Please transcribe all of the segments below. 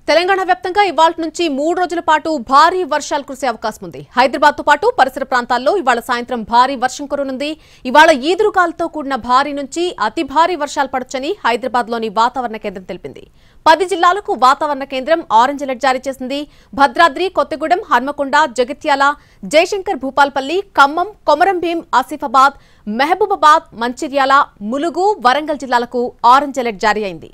తెలంగాణ వ్యాప్తంగా ఇవాళ నుంచి మూడు రోజుల పాటు భారీ వర్షాలు కురిసే అవకాశం ఉంది హైదరాబాద్ తో పాటు పరిసర ప్రాంతాల్లో ఇవాళ సాయంత్రం భారీ వర్షం కురనుంది ఇవాళ ఈదురుగాలతో కూడిన భారీ నుంచి అతి భారీ వర్షాలు పడొచ్చని హైదరాబాద్ లోని వాతావరణ కేంద్రం తెలిపింది పది జిల్లాలకు వాతావరణ కేంద్రం ఆరెంజ్ అలర్ట్ జారీ చేసింది భద్రాద్రి కొత్తగూడెం హన్మకొండ జగిత్యాల జయశంకర్ భూపాల్పల్లి ఖమ్మం కొమరంభీం ఆసిఫాబాద్ మహబూబాబాద్ మంచిర్యాల ములుగు వరంగల్ జిల్లాలకు ఆరెంజ్ అలర్ట్ జారీ అయింది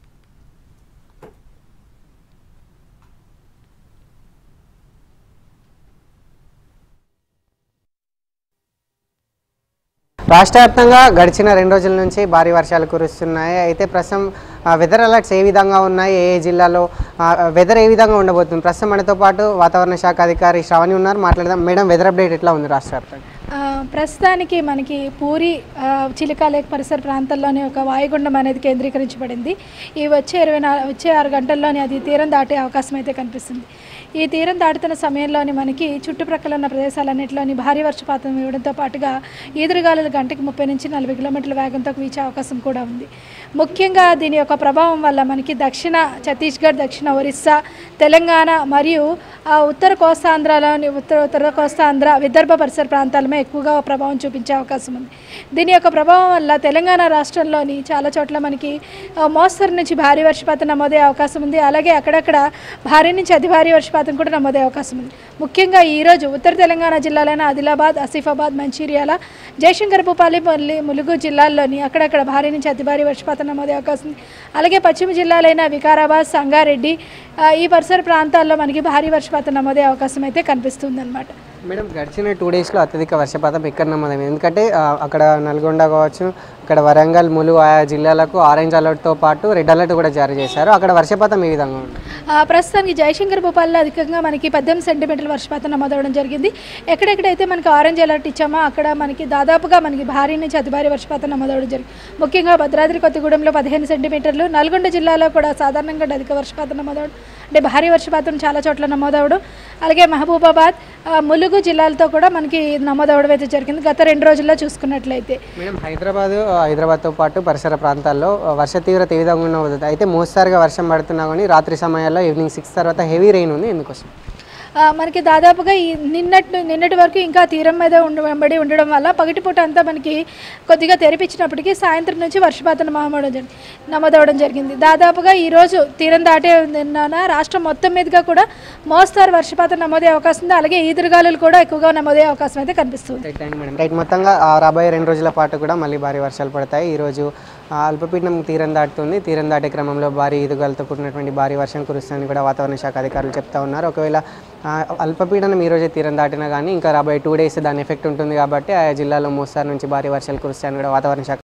రాష్ట్ర వ్యాప్తంగా గడిచిన రెండు రోజుల నుంచి భారీ వర్షాలు కురుస్తున్నాయి అయితే ప్రస్తుతం ఆ, వెదర్ అలర్ట్స్ ఏ విధంగా ఉన్నాయి ఏ ఏ జిల్లాలో ఆ, వెదర్ ఏ విధంగా ఉండబోతుంది ప్రస్తుతం మనతో పాటు వాతావరణ శాఖ అధికారి శ్రావణి ఉన్నారు మాట్లాడదాం మేడం వెదర్ అప్డేట్ ఎట్లా ఉంది రాష్ట్ర వ్యాప్తంగా ఆ, ప్రస్తుతానికి మనకి పూరి ఆ, చిలికా లేక్ పరిసర ప్రాంతాల్లోనే ఒక వాయుగుండం అనేది కేంద్రీకరించబడింది ఈ వచ్చే ఇరవై నా వచ్చే ఆరు గంటల్లోనే అది తీరం దాటే అవకాశం అయితే కనిపిస్తుంది ఈ తీరం దాటుతున్న సమయంలోని మనకి చుట్టుప్రక్కల ఉన్న ప్రదేశాలన్నింటిలోని భారీ వర్షపాతం ఇవ్వడంతో పాటుగా ఈదురుగాలులు గంటకి ముప్పై నుంచి నలభై కిలోమీటర్ల వేగంతో వీచే అవకాశం కూడా ఉంది ముఖ్యంగా దీని యొక్క ప్రభావం వల్ల మనకి దక్షిణ ఛత్తీస్గఢ్ దక్షిణ ఒరిస్సా తెలంగాణ మరియు ఆ ఉత్తర కోస్తాంధ్రలోని ఉత్తర ఉత్తర కోస్తాంధ్ర విదర్భ పరిసర ప్రాంతాలమే ఎక్కువగా ప్రభావం చూపించే అవకాశం ఉంది దీని యొక్క ప్రభావం వల్ల తెలంగాణ రాష్ట్రంలోని చాలా చోట్ల మనకి ఆ, మోస్తరు నుంచి భారీ వర్షపాతం నమోదయ్యే అవకాశం ఉంది అలాగే అక్కడక్కడ భారీ నుంచి అతి భారీ వర్షపాతం కూడా నమోదయ్యే అవకాశం ఉంది ముఖ్యంగా ఈరోజు ఉత్తర తెలంగాణ జిల్లాలైన ఆదిలాబాద్ ఆసిఫాబాద్ మంచిర్యాల జయశంకర్ భూపాలి మల్లి ములుగు జిల్లాల్లోని అక్కడక్కడ భారీ నుంచి అతి భారీ వర్షపాతం నమోదయ్యే అవకాశం ఉంది అలాగే పశ్చిమ జిల్లాలైన వికారాబాద్ సంగారెడ్డి ఆ, ఈ పరిసర ప్రాంతాల్లో మనకి భారీ వర్షపాతం నమోదయ్యే అవకాశం అయితే కనిపిస్తుంది అనమాట మేడం గడిచిన టూ డేస్లో అత్యధిక వర్షపాతం ఇక్కడ నమోదైంది ఎందుకంటే ఆ, అక్కడ నల్గొండ కావచ్చు ఇక్కడ వరంగల్ ములుగు ఆయా జిల్లాలకు ఆరెంజ్ అలర్ట్తో పాటు రెడ్ అలర్ట్ కూడా జారీ చేశారు అక్కడ వర్షపాతం ఏ విధంగా ఉంది ఆ, ప్రస్తుతానికి జయశంకర్ భూపాల్లో అధికంగా మనకి పద్దెనిమిది సెంటీమీటర్ల వర్షపాతం నమోదవడం జరిగింది ఎక్కడెక్కడైతే మనకి ఆరెంజ్ అలర్ట్ ఇచ్చామో అక్కడ మనకి దాదాపుగా మనకి భారీ నుంచి అతి భారీ వర్షపాతం నమోదవడం జరిగింది ముఖ్యంగా భద్రాద్రి కొత్తగూడెంలో పదిహేను సెంటీమీటర్లు నల్గొండ జిల్లాలో కూడా సాధారణంగా అధిక వర్షపాతం నమోదవడం అంటే భారీ వర్షపాతం చాలా చోట్ల నమోదవడం అలాగే మహబూబాబాద్ ఆ, ములుగు జిల్లాలతో కూడా మనకి నమోదవడం అయితే జరిగింది గత రెండు రోజుల్లో చూసుకున్నట్లయితే మేడం హైదరాబాద్ హైదరాబాద్తో పాటు పరిసర ప్రాంతాల్లో ఆ, వర్ష తీవ్రత ఏ విధంగా ఉండబోతుంది అయితే మోస్తారుగా వర్షం పడుతున్నా కానీ రాత్రి సమయాల్లో ఈవినింగ్ సిక్స్ తర్వాత హెవీ రెయిన్ ఉంది ఎందుకోసం ఆ, మనకి దాదాపుగా ఈ నిన్నటి నిన్నటి వరకు ఇంకా తీరం మీద ఉండ వెంబడి ఉండడం వల్ల పగటిపూట అంతా మనకి కొద్దిగా తెరిపించినప్పటికీ సాయంత్రం నుంచి వర్షపాతం నమోదవడం జరిగింది నమోదవడం జరిగింది దాదాపుగా ఈరోజు తీరం దాటే నిన్న రాష్ట్రం మొత్తం మీదుగా కూడా మోస్తారు వర్షపాతం నమోదయ్యే అవకాశం ఉంది అలాగే ఈదురుగాలులు కూడా ఎక్కువగా నమోదయ్యే అవకాశం అయితే కనిపిస్తుంది రైట్ థ్యాంక్ మేడం రైట్ మొత్తంగా ఆ రాబోయే రెండు రోజుల పాటు కూడా మళ్ళీ భారీ వర్షాలు పడతాయి ఈరోజు ఆ, అల్పపీడనం తీరం దాటుతుంది తీరం దాటే క్రమంలో భారీ ఈదుగాలతో కూడినటువంటి భారీ వర్షం కురుస్తుందని కూడా వాతావరణ శాఖ అధికారులు చెప్తా ఉన్నారు ఒకవేళ ఆ, అల్పపీడనం ఈ రోజే తీరం దాటినా కానీ ఇంకా రాబోయే టూ డేస్ దాని ఎఫెక్ట్ ఉంటుంది కాబట్టి ఆయా జిల్లాలో మోస్తారు నుంచి భారీ వర్షాలు కురుస్తాయని కూడా వాతావరణ శాఖ